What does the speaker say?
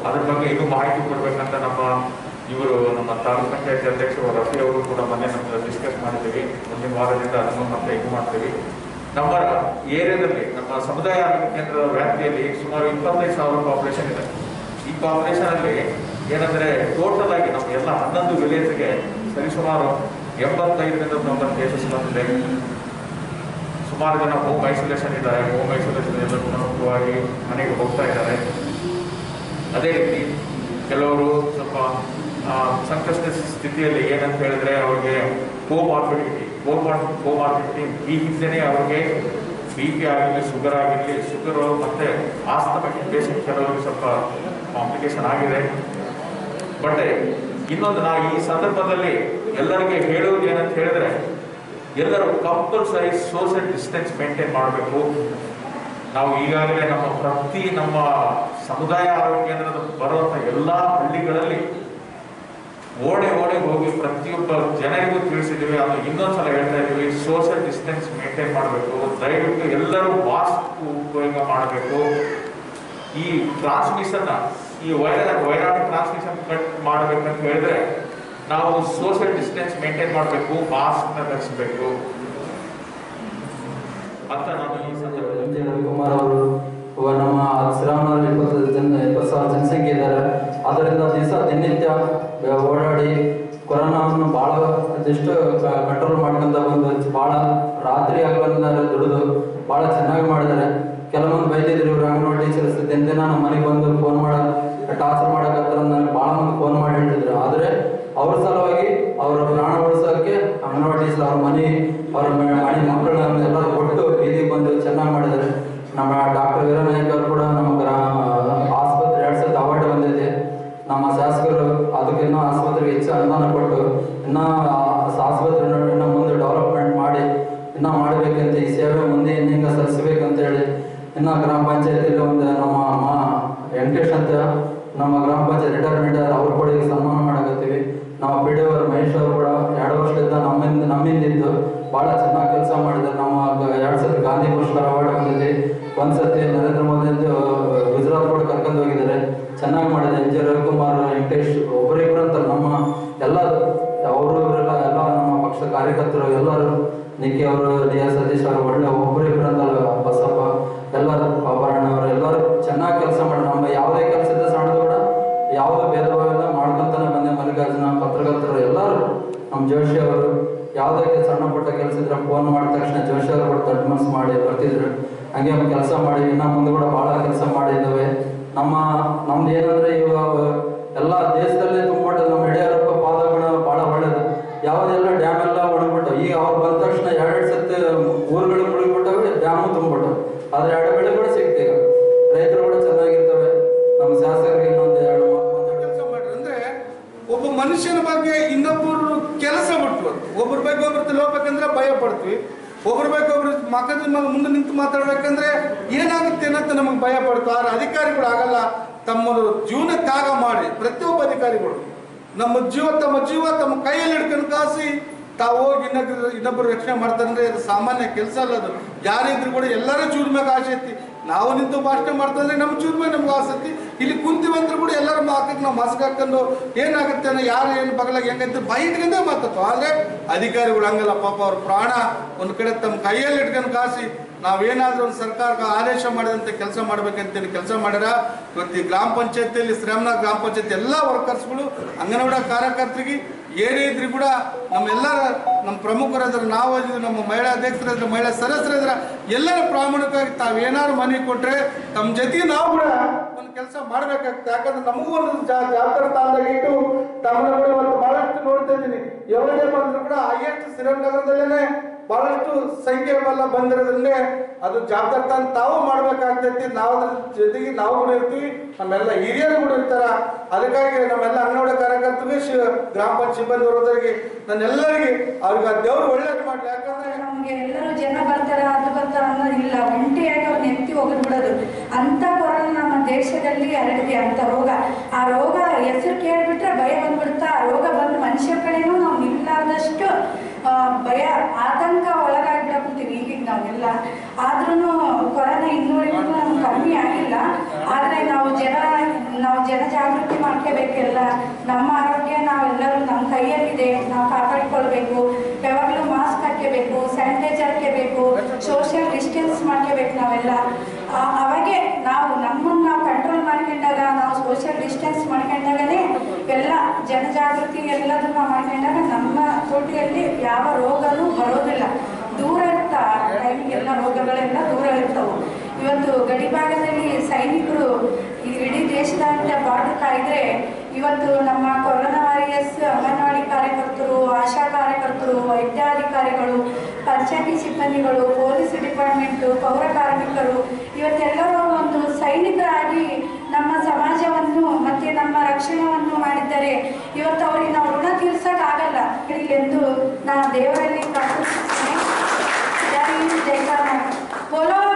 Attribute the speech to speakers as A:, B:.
A: ಅದ್ರ ಬಗ್ಗೆ ಇನ್ನೂ ಮಾಹಿತಿ ಕೊಡ್ಬೇಕಂತ ನಮ್ಮ ಇವರು ನಮ್ಮ ತಾಲೂಕ್ ಪಂಚಾಯತ್ ಅಧ್ಯಕ್ಷರು ರಫಿ ಅವರು ಕೂಡ ಮೊನ್ನೆ ನಮ್ಗೆ ಡಿಸ್ಕಸ್ ಮಾಡಿದ್ದೀವಿ ಮುಂದಿನ ವಾರದಿಂದ ಅದನ್ನು ಮತ್ತೆ ಇದು ಮಾಡ್ತೀವಿ ನಮ್ಮ ಏರಿಯಾದಲ್ಲಿ ನಮ್ಮ ಸಮುದಾಯ ಆರೋಗ್ಯ ಕೇಂದ್ರದ ವ್ಯಾಪ್ತಿಯಲ್ಲಿ ಸುಮಾರು ಇಪ್ಪತ್ತೈದು ಸಾವಿರ ಪಾಪ್ಯುಲೇಷನ್ ಇದೆ ಈ ಪಾಪ್ಯುಲೇಷನ್ ಅಲ್ಲಿ ಏನಂದ್ರೆ ಟೋಟಲ್ ಆಗಿ ನಮ್ಮ ಎಲ್ಲ ಹನ್ನೊಂದು ವಿಲೇಜ್ಗೆ ಸರಿಸುಮಾರು ಎಂಬತ್ತೈದರಿಂದ ತೊಂಬತ್ತು ಕೇಸಸ್ ಬಂದಿದೆ ಸುಮಾರು ಜನ ಹೋಮ್ ಐಸೋಲೇಷನ್ ಇದ್ದಾರೆ ಹೋಮ್ ಐಸೋಲೇಷನ್ ಎಲ್ಲ ಗುಣಮುಖವಾಗಿ ಮನೆಗೆ ಹೋಗ್ತಾ ಇದ್ದಾರೆ ಅದೇ ರೀತಿ ಕೆಲವರು ಸ್ವಲ್ಪ ಆ, ಸಂಕಷ್ಟ ಸ್ಥಿತಿಯಲ್ಲಿ ಏನಂತ ಹೇಳಿದ್ರೆ ಅವ್ರಿಗೆ ಕೋಮಾರ್ಬಿಡಿಟಿ ಕೋಮಾರ್ ಕೋಮಾರ್ಬಿಡಿಟಿ ಈ ಹಿಂದೆನೇ ಅವ್ರಿಗೆ ಬಿ ಪಿ ಆಗಿರಲಿ ಶುಗರ್ ಆಗಿರಲಿ ಶುಗರು ಮತ್ತೆ ಆಸ್ತಮೆಟಿಕ್ ಪೇಷಂಟ್ ಕೆಲವರಿಗೆ ಸ್ವಲ್ಪ ಕಾಂಪ್ಲಿಕೇಶನ್ ಆಗಿದೆ ಬಟ್ ಇನ್ನೊಂದು ನಾ ಈ ಸಂದರ್ಭದಲ್ಲಿ ಎಲ್ಲರಿಗೆ ಹೇಳುವುದು ಏನಂತ ಹೇಳಿದ್ರೆ ಎಲ್ಲರೂ ಕಂಪಲ್ಸರಿ ಸೋಷಿಯಲ್ ಡಿಸ್ಟೆನ್ಸ್ ಮೇಂಟೈನ್ ಮಾಡಬೇಕು ನಾವು ಈಗಾಗಲೇ ನಮ್ಮ ಪ್ರತಿ ನಮ್ಮ ಸಮುದಾಯ ಆರೋಗ್ಯ ಕೇಂದ್ರದ ಬರುವಂತ ಎಲ್ಲಾ ಹಳ್ಳಿಗಳಲ್ಲಿ ಓಡೆ ಓಡೆ ಹೋಗಿ ಪ್ರತಿಯೊಬ್ಬ ಜನರಿಗೂ ತಿಳಿಸಿದ್ದೀವಿ ಅದು ಇನ್ನೊಂದ್ಸಲ ಹೇಳ್ತಾ ಇದ್ದೀವಿ ಸೋಷಿಯಲ್ ಡಿಸ್ಟೆನ್ಸ್ ಮೇಂಟೈನ್ ಮಾಡಬೇಕು ದಯವಿಟ್ಟು ಎಲ್ಲರೂ ಮಾಸ್ಕ್ ಉಪಯೋಗ ಮಾಡಬೇಕು ಈ ಟ್ರಾನ್ಸ್ಮಿಷನ್ ಈ ವೈರಲ್ ವೈರಾಣು ಟ್ರಾನ್ಸ್ಮಿಷನ್ ಕಟ್ ಮಾಡ್ಬೇಕಂತ ಹೇಳಿದ್ರೆ ನಾವು ಸೋಷಿಯಲ್ ಡಿಸ್ಟೆನ್ಸ್ ಮೇಂಟೈನ್ ಮಾಡಬೇಕು ಮಾಸ್ಕ್ ನ ಧರಿಸಬೇಕು ಅಂತ ನಾನು ಈ ಸಂದರ್ಭದಲ್ಲಿ
B: ಎಂ ಜೆ ರವಿಕುಮಾರ್ ಅವರು ಇವ ನಮ್ಮ ಶ್ರೀರಾಮನಗರ ಇಪ್ಪತ್ತು ಜನ ಇಪ್ಪತ್ತು ಸಾವಿರ ಜನಸಂಖ್ಯೆ ಇದ್ದಾರೆ ಅದರಿಂದ ದಿವಸ ದಿನನಿತ್ಯ ಆ, ಓಡಾಡಿ ಕೊರೋನಾವನ್ನು ಭಾಳ ಅದೆಷ್ಟು ಕಂಟ್ರೋಲ್ ಮಾಡ್ಕೊಂತ ಬಂದು ಭಾಳ ರಾತ್ರಿ ಆಗಲಿಂದ ದುಡಿದು ಭಾಳ ಚೆನ್ನಾಗಿ ಮಾಡಿದ್ದಾರೆ ಕೆಲವೊಂದು ಬೈದಿದ್ರು ಇವ್ರು ಅಂಗನವಾಡಿ ಟೀಚರ್ಸ್ ದಿನ ದಿನ ನಮ್ಮ ಮನೆಗೆ ಬಂದು ಫೋನ್ ಮಾಡ ಟಾರ್ಚರ್ ಮಾಡಕತ್ತಾರ ನನಗೆ ಭಾಳ ಮಂದಿ ಫೋನ್ ಮಾಡಿ ಹೇಳಿದ್ರು ಆದರೆ ಅವ್ರ ಸಲುವಾಗಿ ಅವರ ಪ್ರಾಣ ಉಳಿಸೋಕೆ ಅಂಗನವಾಡಿ ಟೀಚರ್ ಅವ್ರ ಮನೆ ಅವ್ರ ಮ- ಮನೆ ಮಕ್ಕಳನ್ನ ಎಲ್ಲರೂ ಕೊಟ್ಟು ಬೀದಿಗೆ ಬಂದು ಚೆನ್ನಾಗಿ ಮಾಡಿದ್ದಾರೆ ನಮ್ಮ ಡಾಕ್ಟರ್ ವೀರನಾಯಕ್ ಅವರು ಕೂಡ ನಮ್ಮ ಗ್ರಾಮ ಆಸ್ಪತ್ರೆ ಎರಡು ಸಲ ಅವಾರ್ಡ್ ಬಂದಿದೆ ನಮ್ಮ ಶಾಸಕರು ಅದಕ್ಕೆ ಇನ್ನೂ ಆಸ್ಪತ್ರೆಗೆ ಹೆಚ್ಚು ಅನುದಾನ ಕೊಟ್ಟು ಇನ್ನೂ ಆಸ್ಪತ್ರೆ ಇನ್ನೂ ಮುಂದೆ ಡೆವಲಪ್ಮೆಂಟ್ ಮಾಡಿ ಇನ್ನೂ ಮಾಡಬೇಕಂತ ಈ ಸೇವೆ ಮುಂದೆ ಹಿಂಗೆ ಸಲ್ಲಿಸಬೇಕಂತ ಹೇಳಿ ಇನ್ನು ಗ್ರಾಮ ಪಂಚಾಯತಿಯಲ್ಲಿ ಒಂದು ನಮ್ಮ ಅಮ್ಮ ವೆಂಕಟೇಶ್ ಅಂತ ನಮ್ಮ ಗ್ರಾಮ ಪಂಚಾಯತ್ ರಿಟೈರ್ಮೆಂಟ್ ಅವ್ರು ಕೂಡ ಈಗ ಸನ್ಮಾನ ಮಾಡಕತ್ತೀವಿ ನಮ್ಮ ಪಿ ಡಿ ಅವರು ಮಹೇಶ್ ಅವರು ಕೂಡ ಎರಡು ವರ್ಷದಿಂದ ನಮ್ಮಿಂದ ನಮ್ಮಿಂದ ಇದ್ದು ಭಾಳ ಚೆನ್ನಾಗಿ ಕೆಲಸ ಮಾಡಿದ್ದಾರೆ ನಮ್ಮ ಗ- ಎರಡು ಸತಿ ಗಾಂಧಿ ಪುರಸ್ಕಾರ ಅವಾರ್ಡ್ ಬಂದಿದೆ ಒಂದು ಸತಿ ನರೇಂದ್ರ ಮೋದಿ ಅಂತ ಗುಜರಾತ್ ಕೂಡ ಕರ್ಕೊಂಡು ಹೋಗಿದ್ದಾರೆ ಚೆನ್ನಾಗಿ ಮಾಡಿದೆ ಎಂ ಜಿ ರವಿಕುಮಾರ್ ವೆಂಕಟೇಶ್ ಒಬ್ಬರಿಬ್ಬರು ಅಂತ ನಮ್ಮ ಎಲ್ಲ ಅವರು ಇವರೆಲ್ಲ ಎಲ್ಲ ನಮ್ಮ ಪಕ್ಷದ ಕಾರ್ಯಕರ್ತರು ಎಲ್ಲರೂ ನಿಕ್ಕಿ ಅವರು ಡಿ ಎಸ್ ಸತೀಶ್ ಅವರು ಒಳ್ಳೆ ಒಬ್ಬರಿಬ್ಬರು ಅಂತಲ್ಲ ಬಸಪ್ಪ ಎಲ್ಲರೂ ಆಭರಣ ಅವರು ಎಲ್ಲರೂ ಚೆನ್ನಾಗಿ ಕೆಲಸ ಮಾಡಿ ನಮ್ಮ ಯಾವುದೇ ಕೆಲಸ ಇದ್ದ ಸಣ್ಣದು ಕೂಡ ಯಾವುದೇ ಭೇದ ಭಾವ ಮಾಡ್ಕೊಂತಾನೆ ಬಂದೆ ಮಲ್ಲಿಕಾರ್ಜುನ ಪತ್ರಕರ್ತರು ಎಲ್ಲರೂ ನಮ್ಮ ಜೋಶಿ ಅವರು ಯಾವುದೇ ಸಣ್ಣ ಪುಟ್ಟ ಕೆಲಸ ಇದ್ರೆ ಫೋನ್ ಮಾಡಿದ ತಕ್ಷಣ ಜೋಶಿ ಅವರು ಕೂಡ ದೊಡ್ಡ ಮನಸ್ಸು ಮಾಡಿ ಬರ್ತಿದ್ರು ಹಂಗೆ ಕೆಲಸ ಮಾಡಿ ಇನ್ನ ಮುಂದೆ ಕೂಡ ಭಾಳ ಕೆಲಸ ಮಾಡಿದ್ದೇವೆ ನಮ್ಮ ನಮ್ದು ಏನಂದ್ರೆ ಇವಾಗ ಎಲ್ಲ ದೇಶದಲ್ಲೇ ತುಂಬಿಟ್ಟು ನಮ್ಮ ಯಡಿಯೂರಪ್ಪ ಪಾದಗುಣ ಭಾಳ ಒಳ್ಳೇದು ಯಾವುದೆಲ್ಲ ಡ್ಯಾಮ್ ಎಲ್ಲ ಒಣಗ್ಬಿಟ್ಟು ಈಗ ಅವ್ರು ಬಂದ ತಕ್ಷಣ ಎರಡೆರಡು ಸತಿ ಊರುಗಳು ಮುಳುಗ್ಬಿಟ್ಟವೆ ಡ್ಯಾಮು ತುಂಬಿಟ್ಟು ಆದ್ರೆ ಎರಡು ಬೆಳೆ ಕೂಡ ಸಿಗ್ತೀಗ ರೈತರು ಕೂಡ ಚೆನ್ನಾಗಿರ್ತವೆ ನಮ್ಮ ಶಾಸಕರಿಗೆ ಇನ್ನೊಂದು ಎರಡು ಮಾತು ಮಾತಾಡಿ
C: ಕೆಲಸ ಮಾಡ್ರಿ ಅಂದ್ರೆ ಒಬ್ಬ ಮನುಷ್ಯನ ಬಗ್ಗೆ ಇನ್ನೊಬ್ಬರು ಕೆಲಸ ಬಿಟ್ಟು ಒಬ್ಬರ ಬಗ್ಗೆ ಒಬ್ರು ತಿಳ್ಬೇಕಂದ್ರೆ ಭಯ ಪಡ್ತೀವಿ ಒಬ್ಬರ ಬಗ್ಗೆ ಒಬ್ರು ಮಕ್ಕದ ಮುಂದೆ ನಿಂತು ಮಾತಾಡ್ಬೇಕಂದ್ರೆ ಏನಾಗುತ್ತೆ ಅನ್ನೋದು ನಮಗೆ ಭಯ ಪಡ್ತು ಆದ್ರೆ ಅಧಿಕಾರಿಗಳು ಆಗಲ್ಲ ತಮ್ಮ ಜೀವನ ತ್ಯಾಗ ಮಾಡಿ ಪ್ರತಿಯೊಬ್ಬ ಅಧಿಕಾರಿಗಳು ನಮ್ಮ ಜೀವ ತಮ್ಮ ಜೀವ ತಮ್ಮ ಕೈಯಲ್ಲಿ ಹಿಡ್ಕೊಂಡು ಕಾಸಿ ತಾವು ಹೋಗಿ ಇನ್ನೊಬ್ರು ಇನ್ನೊಬ್ಬರು ರಕ್ಷಣೆ ಮಾಡ್ತಾರೆ ಅಂದ್ರೆ ಅದು ಸಾಮಾನ್ಯ ಕೆಲಸ ಅಲ್ಲ ಅದು ಯಾರಿದ್ರು ಕೂಡ ಎಲ್ಲರೂ ಜೀವನ ಮ್ಯಾಗ ಆಸೆ ಐತಿ ನಾವು ನಿಂತು ಭಾಷಣ ಮಾಡ್ತಂದ್ರೆ ನಮ್ಮ ಜೀವನ ಮೇಲೆ ನಮ್ಗೆ ಆಸೆ ಐತಿ ಇಲ್ಲಿ ಕುಂತೀವಂದ್ರೆ ಕೂಡ ಎಲ್ಲರ ಹಾಕಕ್ಕೆ ನಾವು ಮಾಸ್ಕ್ ಹಾಕೊಂಡು ಏನಾಗುತ್ತೆ ಅನ್ನೋ ಯಾರು ಏನು ಬಗಲಾಗ ಹೆಂಗಂತ ಬಾಯಿ ಇಟ್ಕೊಂಡೇ ಮಾತಾಡ್ತು ಆದ್ರೆ ಅಧಿಕಾರಿಗಳು ಹಂಗಲ್ಲ ಪಾಪ ಅವ್ರ ಪ್ರಾಣ ಒಂದು ಕಡೆ ತಮ್ಮ ಕೈಯಲ್ಲಿ ಇಟ್ಕೊಂಡು ಕಾಸಿ ನಾವೇನಾದ್ರೂ ಒಂದು ಸರ್ಕಾರಕ್ಕೆ ಆದೇಶ ಮಾಡಿದಂತೆ ಕೆಲಸ ಮಾಡ್ಬೇಕಂತೇಳಿ ಕೆಲಸ ಮಾಡ್ಯಾರ ಇವತ್ತು ಈ ಗ್ರಾಮ ಪಂಚಾಯತಿಯಲ್ಲಿ ಶ್ರೀರಾಮನಾಥ್ ಗ್ರಾಮ ಪಂಚಾಯತ್ ಎಲ್ಲ ವರ್ಕರ್ಸ್ಗಳು ಅಂಗನವಾಡಿ ಕಾರ್ಯಕರ್ತರಿಗೆ ಏನೇ ಇದ್ರು ಕೂಡ ನಮ್ಮೆಲ್ಲ ನಮ್ಮ ಪ್ರಮುಖರಾದ್ರೆ ನಾವು ಇದ್ದೀವಿ ನಮ್ಮ ಮಹಿಳಾ ಅಧ್ಯಕ್ಷರಾದ್ರೆ ಮಹಿಳಾ ಸದಸ್ಯರಾದ್ರೆ ಎಲ್ಲರ ಪ್ರಾಮಾಣಿಕವಾಗಿ ತಾವೇನಾದ್ರು ಮನೆ ಕೊಟ್ರೆ ತಮ್ಮ ಜೊತೆಗೆ ನಾವು ಕೂಡ ಒಂದು ಕೆಲಸ ಮಾಡ್ಬೇಕಾಗ್ತದೆ ಯಾಕಂದ್ರೆ ನಮಗೂ ಒಂದು ಜಾ- ಜವಾಬ್ದಾರಿ ಸ್ಥಾನದಾಗ ಇಟ್ಟು ತಮ್ಮನ್ನ ಕೂಡ ಇವತ್ತು ಬಹಳಷ್ಟು ನೋಡ್ತಾ ಇದ್ದೀನಿ ఎవరే ಬಂದ್ರು ಕೂಡ ಹೈಯೆಸ್ಟ್ ಶ್ರೀನಗರದಲ್ಲೇ ಬಹಳಷ್ಟು ಸಂಖ್ಯೆ ಎಲ್ಲ ಬಂದಿರೋದ್ರಿಂದ ಅದು ಜವಾಬ್ದಾರಿ ತಾವು ಮಾಡ್ಬೇಕಾಗ್ತೈತಿ ನಾವು ಅದ್ರ ಜೊತೆಗೆ ನಾವು ಕೂಡ ಇರ್ತೀವಿ ನಮ್ಮೆಲ್ಲ ಹಿರಿಯರು ಕೂಡ ಇರ್ತಾರ ಅದಕ್ಕಾಗಿ ನಮ್ಮೆಲ್ಲ ಅಂಗನವಾಡಿ ಕಾರ್ಯಕರ್ತರಿಗೆ ಶಿ- ಗ್ರಾಮ ಪಂಚಾಯತ್ ಸಿಬ್ಬಂದಿ ವರ್ಗದವರಿಗೆ ನನ್ನೆಲ್ಲರಿಗೆ ಅವ್ರಿಗೆ ಆ ದೇವ್ರು ಒಳ್ಳೇದು ಮಾಡ್ಲಿ ಯಾಕಂದ್ರೆ
D: ನಮ್ಗೆ ಎಲ್ಲರೂ ಜನ ಬರ್ತಾರ ಅದು ಬರ್ತಾರ ಅನ್ನೋದಿಲ್ಲ ಒಂಟಿಯಾಗಿ ಅವ್ರನ್ನ ಎತ್ತಿ ಹೋಗಿದ್ ಬಿಡೋದು ಅಂತ ಕೊರೋನಾ ನಮ್ಮ ದೇಶದಲ್ಲಿ ಹರಡಿದೆ ಅಂತ ರೋಗ ಆ ರೋಗ ಹೆಸರು ಕೇಳ್ಬಿಟ್ರೆ ಭಯ ಬಂದ್ಬಿಡುತ್ತಾ ಆ ರೋಗ ಬಂದು ಮನುಷ್ಯ ಕಡೆನೂ ನಾವು ನಿಲ್ಲಾರ್ದಷ್ಟು ಆ, ಭಯ ಆತಂಕ ಒಳಗಾಗ್ಬಿಡಕ್ತೀವಿ ಈಗೀಗ ನಾವೆಲ್ಲ ಆದ್ರೂ ಕೊರೋನಾ ಇನ್ನೂವರೆಗೂ ನಮ್ಗೆ ಕಮ್ಮಿ ಆಗಿಲ್ಲ ಆದ್ರೆ ನಾವು ಜನ ನಾವು ಜನಜಾಗೃತಿ ಮಾಡ್ಕೋಬೇಕೆಲ್ಲ ನಮ್ಮ ಆರೋಗ್ಯ ನಾವೆಲ್ಲರೂ ನಮ್ಮ ಕೈಯಲ್ಲಿದೆ ನಾವು ಕಾಪಾಡಿಕೊಳ್ಬೇಕು ಯಾವಾಗಲೂ ಮಾಸ್ಕ್ ಹಾಕ್ಕೋಬೇಕು ಸ್ಯಾನಿಟೈಸರ್ ಹಾಕ್ಕೋಬೇಕು ಸೋಷಿಯಲ್ ಡಿಸ್ಟೆನ್ಸ್ ಮಾಡ್ಕೋಬೇಕು ನಾವೆಲ್ಲ ಆ- ಅವಾಗೆ ನಾವು ನಮ್ಮನ್ನು ನಾವು ಕಂಟ್ರೋಲ್ ಮಾಡ್ಕೊಂಡಾಗ ನಾವು ಸೋಷಿಯಲ್ ಡಿಸ್ಟೆನ್ಸ್ ಮಾಡ್ಕೊಂಡಾಗನೇ ಎಲ್ಲ ಜನಜಾಗೃತಿ ಎಲ್ಲದನ್ನ ನಾವು ಮಾಡ್ಕೊಂಡಾಗ ನಮ್ಮ ಕೋಟಿಯಲ್ಲಿ ಯಾವ ರೋಗನೂ ಬರೋದಿಲ್ಲ ದೂರ ಇರ್ತಾ ಟೈಮಿಗೆಲ್ಲ ರೋಗಗಳೆಲ್ಲ ದೂರ ಇರ್ತವು ಇವತ್ತು ಗಡಿ ಭಾಗದಲ್ಲಿ ಸೈನಿಕರು ಈ ಇಡೀ ದೇಶದಾದ್ಯಂತ ಬಾರ್ಡರ್ ಕಾಯ್ದ್ರೆ ಇವತ್ತು ನಮ್ಮ ಕೊರೋನಾ ವಾರಿಯರ್ಸ್ ಅಂಗನವಾಡಿ ಕಾರ್ಯಕರ್ತರು ಆಶಾ ಕಾರ್ಯಕರ್ತರು ವೈದ್ಯಾಧಿಕಾರಿಗಳು ಪಂಚಾಯತಿ ಸಿಬ್ಬಂದಿಗಳು ಪೊಲೀಸ್ ಡಿಪಾರ್ಟ್ಮೆಂಟು ಪೌರ ಕಾರ್ಮಿಕರು ಇವತ್ತೆಲ್ಲರೂ ಒಂದು ಸೈನಿಕರಾಗಿ ನಮ್ಮ ಸಮಾಜವನ್ನು ಮತ್ತೆ ನಮ್ಮ ರಕ್ಷಣೆಯನ್ನು ಮಾಡಿದ್ದಾರೆ ಇವತ್ತು ಅವರಿಗೆ ನಾವು ಋಣ ತೀರ್ಸಕ್ಕಾಗಲ್ಲ ಎಂದು ನಾನು ದೇವರಲ್ಲಿ ಪ್ರಾರ್ಥಿಸುತ್ತೇನೆ ಜೈ ಹಿಂದ್, ಜೈ ಕರ್ನಾಟಕ ಬೋಲೋ